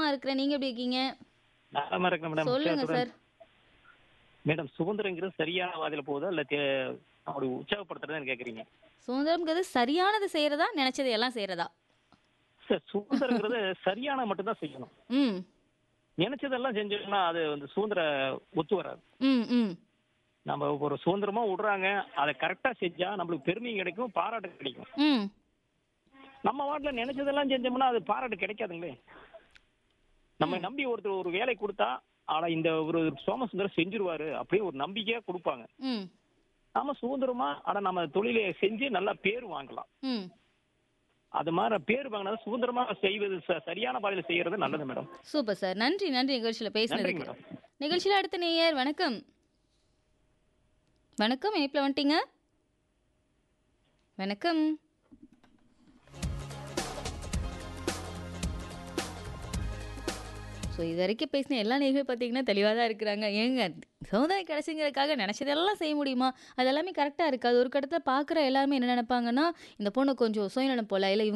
இருக்கிறேன் நீங்க எப்படி இருக்கீங்க நலமா இருக்கேன் மேடம் சொல்லுங்க உற்சாகத்துடன். சார் மேடம் சுதந்திரங்கிறது சரியான பாதையில போகுதா இல்ல தே- அப்படி உற்சாகப்படுத்துறதுன்னு கேக்குறீங்க சுதந்திரம்ங்கிறது சரியானது செய்யறதா நினைச்சது எல்லாம் செய்யறதா சார் சுதந்திரங்கிறது சரியான மட்டும்தான் செய்யணும் ம் நினைச்சதெல்லாம் செஞ்சோம்னா அது வந்து சுதந்திர ஒத்து வராது ம் ம் நம்ம ஒரு சுதந்திரமா விடுறாங்க அதை கரெக்டா செஞ்சா நம்மளுக்கு பெருமை கிடைக்கும் பாராட்டு கிடைக்கும் ம் நம்ம வாட்டில நினைச்சதெல்லாம் செஞ்சோம்னா அது பாராட்டு கிடைக்காதுங்களே நம்ம நம்பி ஒருத்தர் ஒரு வேலை கொடுத்தா ஆனா இந்த ஒரு சோமசுந்தரம் செஞ்சிருவாரு அப்படியே ஒரு நம்பிக்கையா கொடுப்பாங்க ம் நாம சுதந்திரமா ஆனா நம்ம தொழிலை செஞ்சு நல்லா பேர் வாங்கலாம் ம் அது மாதிரி பேர் வாங்கினது சுதந்திரமா செய்வது ச- சரியான பாதையில செய்யறது நல்லது மேடம் சூப்பர் சார் நன்றி நன்றி நிகழ்ச்சியில் நன்றி பேசினதுக்கு மேடம் நிகழ்ச்சியில் அடுத்த நேயர் வணக்கம் வணக்கம் இணைப்பில் வந்துட்டீங்க வணக்கம் ஸோ இது வரைக்கும் பேசின எல்லா நேர்களும் பார்த்தீங்கன்னா தெளிவாக தான் இருக்கிறாங்க ஏங்க சமுதாய கடைசிங்கிறதுக்காக நினச்சதெல்லாம் செய்ய முடியுமா அது எல்லாமே கரெக்டாக இருக்காது ஒரு கட்டத்தில் பார்க்குற எல்லாருமே என்ன நினைப்பாங்கன்னா இந்த பொண்ணு கொஞ்சம் சுயநலம் போல இல்லை இவங்க